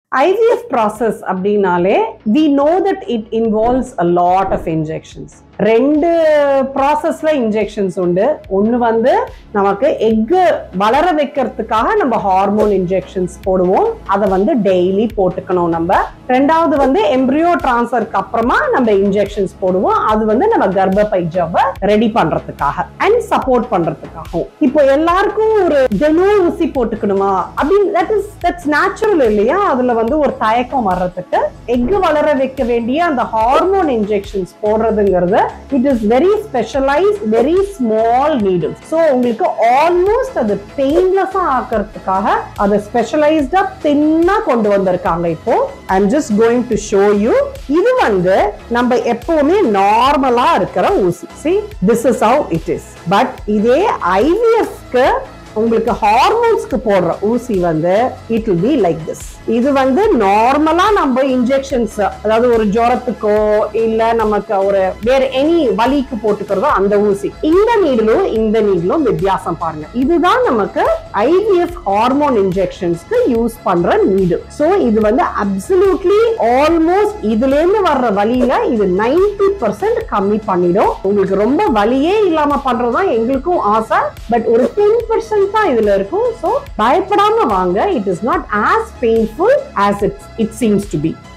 IVF process அப்படின்னாலே we know that it involves a lot of injections ரெண்டு ப்ராசஸ்ல injections உண்டு ஒன்று வந்து நமக்கு எக்கு வளர வைக்கிறதுக்காக நம்ம ஹார்மோன் இன்ஜெக்ஷன்ஸ் போடுவோம் அதை வந்து டெய்லி போட்டுக்கணும் நம்ம ரெண்டாவது வந்து எம்ப்ரியோ டிரான்ஸ்ஃபருக்கு அப்புறமா நம்ம இன்ஜெக்ஷன்ஸ் போடுவோம் அது வந்து நம்ம கர்ப்பப்பை ஜவ்வை ரெடி பண்றதுக்காக அண்ட் சப்போர்ட் பண்றதுக்காகவும் இப்போ எல்லாருக்கும் ஒரு தினம் ஊசி போட்டுக்கணுமா அப்படின்னு தட் இஸ் தட்ஸ் நேச்சுரல் இல்லையா அதுல வந்து ஒரு தயக்கம் வர்றதுக்கு எக்கு வளர வைக்க வேண்டிய அந்த ஹார்மோன் இன்ஜெக்ஷன்ஸ் போடுறதுங்கிறது it is very specialise very small needle so உங்களுக்கு ஆல்மோஸ்ட் அது பெயின்லெஸ்ஸா ஆக்கிறதுக்காக அதை ஸ்பெஷலைஸ்டா தின்னா கொண்டு வந்திருக்காங்க இப்போ I'm just going to show you இது வந்து நம்ம எப்பவுமே நார்மலா இருக்கிற ஊசி see this is how it is but இதே ஐவிஎஃப்க்கு உங்களுக்கு ஹார்மோன்ஸ்க்கு போடுற ஊசி வந்து it will be like this இது வந்து நார்மலா நம்ம இன்ஜெக்ஷன்ஸ் அதாவது ஒரு ஜுரத்துக்கோ இல்ல நமக்கு ஒரு வேற எனி வலிக்கு போட்டுக்கிறதோ அந்த ஊசி இந்த நீடலும் இந்த நீடலும் வித்தியாசம் பாருங்க இதுதான் நமக்கு ஐவிஎஃப் ஹார்மோன் இன்ஜெக்ஷன்ஸ்க்கு யூஸ் பண்ற நீடில் சோ இது வந்து அப்சல்யூட்லி ஆல்மோஸ்ட் இதுல இருந்து வர்ற வலியில இது 90% பர்சன்ட் கம்மி பண்ணிடும் உங்களுக்கு ரொம்ப வலியே இல்லாம பண்றதுதான் எங்களுக்கும் ஆசை பட் ஒரு டென் பர்சன்ட் தான் இதுல இருக்கும் ஸோ பயப்படாம வாங்க it is not as painful as it it seems to B